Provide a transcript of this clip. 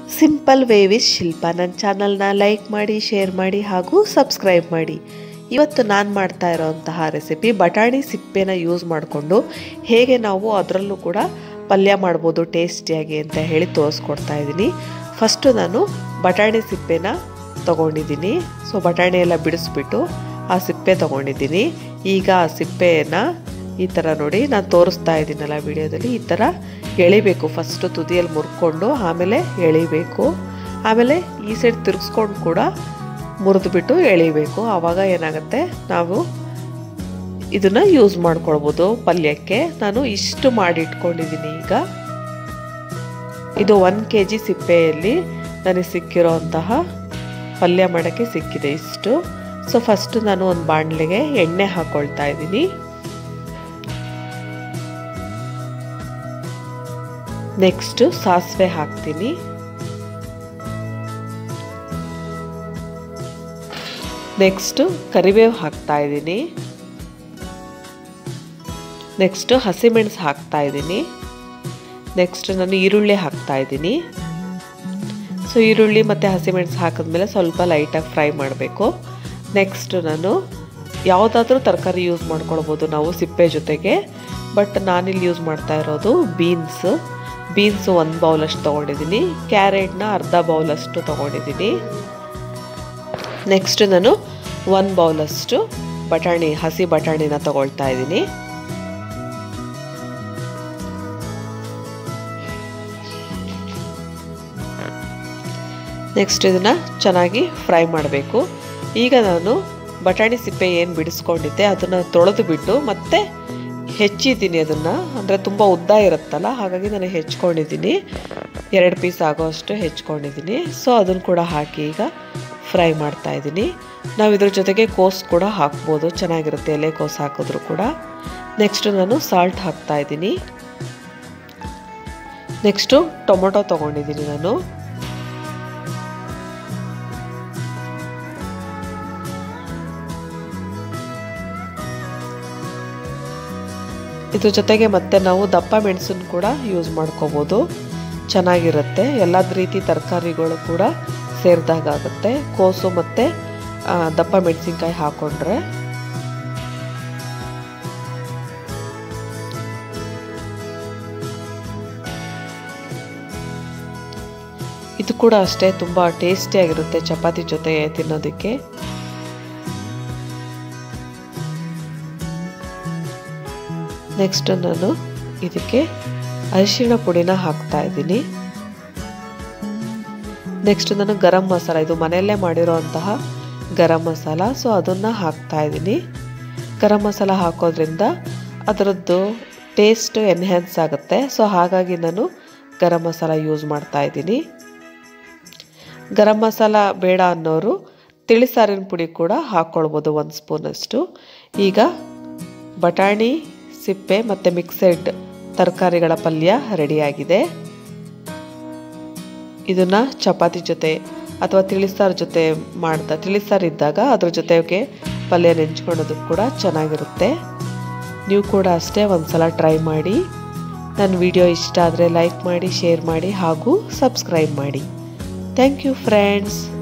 simple way with ಶಿಲ್ಪ ನನ್ನ ಚಾನಲ್ನ like ಮಾಡಿ ಶೇರ್ ಮಾಡಿ ಹಾಗೂ ಸಬ್ಸ್ಕ್ರೈಬ್ ಮಾಡಿ ಇವತ್ತು ನಾನು ಮಾಡ್ತಾ ಇರೋಂತಹ ರೆಸಿಪಿ ಬಟಾಣಿ ಸಿಪ್ಪೆನ ಯೂಸ್ ಮಾಡಿಕೊಂಡು ಹೇಗೆ ನಾವು ಅದರಲ್ಲೂ ಕೂಡ ಪಲ್ಯ ಮಾಡ್ಬೋದು ಟೇಸ್ಟಿಯಾಗಿ ಅಂತ ಹೇಳಿ ತೋರಿಸ್ಕೊಡ್ತಾ ಇದ್ದೀನಿ ಫಸ್ಟು ನಾನು ಬಟಾಣಿ ಸಿಪ್ಪೆನ ತೊಗೊಂಡಿದ್ದೀನಿ ಸೊ ಬಟಾಣಿ ಎಲ್ಲ ಬಿಡಿಸ್ಬಿಟ್ಟು ಆ ಸಿಪ್ಪೆ ತೊಗೊಂಡಿದ್ದೀನಿ ಈಗ ಆ ಸಿಪ್ಪೆಯನ್ನು ಈ ಥರ ನೋಡಿ ನಾನು ತೋರಿಸ್ತಾ ಇದ್ದೀನಲ್ಲ ವಿಡಿಯೋದಲ್ಲಿ ಈ ಥರ ಎಳಿಬೇಕು ಫಸ್ಟು ತುದಿಯಲ್ಲಿ ಮುರ್ಕೊಂಡು ಆಮೇಲೆ ಎಳಿಬೇಕು ಆಮೇಲೆ ಈ ಸೈಡ್ ತಿರುಗಿಸ್ಕೊಂಡು ಕೂಡ ಮುರಿದ್ಬಿಟ್ಟು ಎಳಿಬೇಕು ಆವಾಗ ಏನಾಗುತ್ತೆ ನಾವು ಇದನ್ನು ಯೂಸ್ ಮಾಡ್ಕೊಳ್ಬೋದು ಪಲ್ಯಕ್ಕೆ ನಾನು ಇಷ್ಟು ಮಾಡಿ ಇಟ್ಕೊಂಡಿದ್ದೀನಿ ಈಗ ಇದು ಒನ್ ಕೆ ಜಿ ಸಿಪ್ಪೆಯಲ್ಲಿ ನನಗೆ ಸಿಕ್ಕಿರೋಂತಹ ಪಲ್ಯ ಮಾಡೋಕ್ಕೆ ಸಿಕ್ಕಿದೆ ಇಷ್ಟು ಸೊ ಫಸ್ಟು ನಾನು ಒಂದು ಬಾಣಲೆಗೆ ಎಣ್ಣೆ ಹಾಕ್ಕೊಳ್ತಾ ಇದ್ದೀನಿ ನೆಕ್ಸ್ಟು ಸಾಸಿವೆ ಹಾಕ್ತೀನಿ ನೆಕ್ಸ್ಟು ಕರಿಬೇವು ಹಾಕ್ತಾ ಇದ್ದೀನಿ ನೆಕ್ಸ್ಟು ಹಸಿಮೆಣಸು ಹಾಕ್ತಾ ಇದ್ದೀನಿ ನೆಕ್ಸ್ಟ್ ನಾನು ಈರುಳ್ಳಿ ಹಾಕ್ತಾ ಇದ್ದೀನಿ ಸೊ ಈರುಳ್ಳಿ ಮತ್ತು ಹಸಿಮೆಣಸು ಹಾಕಿದ್ಮೇಲೆ ಸ್ವಲ್ಪ ಲೈಟಾಗಿ ಫ್ರೈ ಮಾಡಬೇಕು ನೆಕ್ಸ್ಟ್ ನಾನು ಯಾವುದಾದ್ರೂ ತರಕಾರಿ ಯೂಸ್ ಮಾಡ್ಕೊಳ್ಬೋದು ನಾವು ಸಿಪ್ಪೆ ಜೊತೆಗೆ ಬಟ್ ನಾನಿಲ್ಲಿ ಯೂಸ್ ಮಾಡ್ತಾ ಇರೋದು ಬೀನ್ಸು ಬೀನ್ಸು ಒಂದು ಬೌಲಷ್ಟು ತೊಗೊಂಡಿದ್ದೀನಿ ಕ್ಯಾರೆಟ್ನ ಅರ್ಧ ಬೌಲಷ್ಟು ತೊಗೊಂಡಿದ್ದೀನಿ ನೆಕ್ಸ್ಟ್ ನಾನು ಒಂದು ಬೌಲಷ್ಟು ಬಟಾಣಿ ಹಸಿ ಬಟಾಣಿನ ತೊಗೊಳ್ತಾ ಇದ್ದೀನಿ ನೆಕ್ಸ್ಟ್ ಇದನ್ನು ಚೆನ್ನಾಗಿ ಫ್ರೈ ಮಾಡಬೇಕು ಈಗ ನಾನು ಬಟಾಣಿ ಸಿಪ್ಪೆ ಏನು ಬಿಡಿಸ್ಕೊಂಡಿದ್ದೆ ಅದನ್ನು ತೊಳೆದು ಬಿಟ್ಟು ಮತ್ತೆ ಹೆಚ್ಚಿದ್ದೀನಿ ಅದನ್ನು ಅಂದರೆ ತುಂಬ ಉದ್ದ ಇರುತ್ತಲ್ಲ ಹಾಗಾಗಿ ನಾನು ಹೆಚ್ಕೊಂಡಿದ್ದೀನಿ ಎರಡು ಪೀಸ್ ಆಗೋಷ್ಟು ಹೆಚ್ಕೊಂಡಿದ್ದೀನಿ ಸೊ ಅದನ್ನು ಕೂಡ ಹಾಕಿ ಈಗ ಫ್ರೈ ಮಾಡ್ತಾ ಇದ್ದೀನಿ ನಾವು ಇದ್ರ ಜೊತೆಗೆ ಕೋಸ್ ಕೂಡ ಹಾಕ್ಬೋದು ಚೆನ್ನಾಗಿರುತ್ತೆ ಎಲೆ ಕೋಸ್ ಹಾಕಿದ್ರು ಕೂಡ ನೆಕ್ಸ್ಟು ನಾನು ಸಾಲ್ಟ್ ಹಾಕ್ತಾ ಇದ್ದೀನಿ ನೆಕ್ಸ್ಟು ಟೊಮೊಟೊ ತೊಗೊಂಡಿದ್ದೀನಿ ನಾನು ಇದ್ರ ಜೊತೆಗೆ ಮತ್ತೆ ನಾವು ದಪ್ಪ ಮೆಣಸನ್ನು ಕೂಡ ಯೂಸ್ ಮಾಡ್ಕೋಬೋದು ಚೆನ್ನಾಗಿರುತ್ತೆ ಎಲ್ಲದ ರೀತಿ ತರಕಾರಿಗಳು ಕೂಡ ಸೇರಿದಾಗುತ್ತೆ ಕೋಸು ಮತ್ತು ದಪ್ಪ ಮೆಣಸಿನ್ಕಾಯಿ ಹಾಕ್ಕೊಂಡ್ರೆ ಇದು ಕೂಡ ಅಷ್ಟೇ ತುಂಬ ಟೇಸ್ಟಿಯಾಗಿರುತ್ತೆ ಚಪಾತಿ ಜೊತೆ ತಿನ್ನೋದಕ್ಕೆ ನೆಕ್ಸ್ಟ್ ನಾನು ಇದಕ್ಕೆ ಅರಿಶಿಣ ಪುಡಿನ ಹಾಕ್ತಾ ಇದ್ದೀನಿ ನೆಕ್ಸ್ಟ್ ನಾನು ಗರಂ ಮಸಾಲ ಇದು ಮನೆಯಲ್ಲೇ ಮಾಡಿರೋಂತಹ ಗರಂ ಮಸಾಲ ಸೊ ಅದನ್ನು ಹಾಕ್ತಾ ಇದ್ದೀನಿ ಗರಂ ಮಸಾಲ ಹಾಕೋದ್ರಿಂದ ಅದರದ್ದು ಟೇಸ್ಟ್ ಎನ್ಹ್ಯಾನ್ಸ್ ಆಗುತ್ತೆ ಸೊ ಹಾಗಾಗಿ ನಾನು ಗರಂ ಮಸಾಲ ಯೂಸ್ ಮಾಡ್ತಾ ಇದ್ದೀನಿ ಗರಂ ಮಸಾಲ ಬೇಡ ಅನ್ನೋರು ತಿಳಿಸಾರಿನ ಪುಡಿ ಕೂಡ ಹಾಕ್ಕೊಳ್ಬೋದು ಒಂದು ಸ್ಪೂನಷ್ಟು ಈಗ ಬಟಾಣಿ ಸಿಪ್ಪೆ ಮತ್ತು ಮಿಕ್ಸೆಡ್ ತರಕಾರಿಗಳ ಪಲ್ಯ ರೆಡಿಯಾಗಿದೆ ಇದನ್ನು ಚಪಾತಿ ಜೊತೆ ಅಥವಾ ತಿಳಿಸಾರು ಜೊತೆ ಮಾಡ್ತಾ ತಿಳಿಸಾರು ಇದ್ದಾಗ ಅದ್ರ ಜೊತೆಗೆ ಪಲ್ಯ ನೆಂಚ್ಕೊಳ್ಳೋದಕ್ಕೆ ಕೂಡ ಚೆನ್ನಾಗಿರುತ್ತೆ ನೀವು ಕೂಡ ಅಷ್ಟೇ ಒಂದು ಸಲ ಟ್ರೈ ಮಾಡಿ ನನ್ನ ವಿಡಿಯೋ ಇಷ್ಟ ಆದರೆ ಲೈಕ್ ಮಾಡಿ ಶೇರ್ ಮಾಡಿ ಹಾಗೂ ಸಬ್ಸ್ಕ್ರೈಬ್ ಮಾಡಿ ಥ್ಯಾಂಕ್ ಯು ಫ್ರೆಂಡ್ಸ್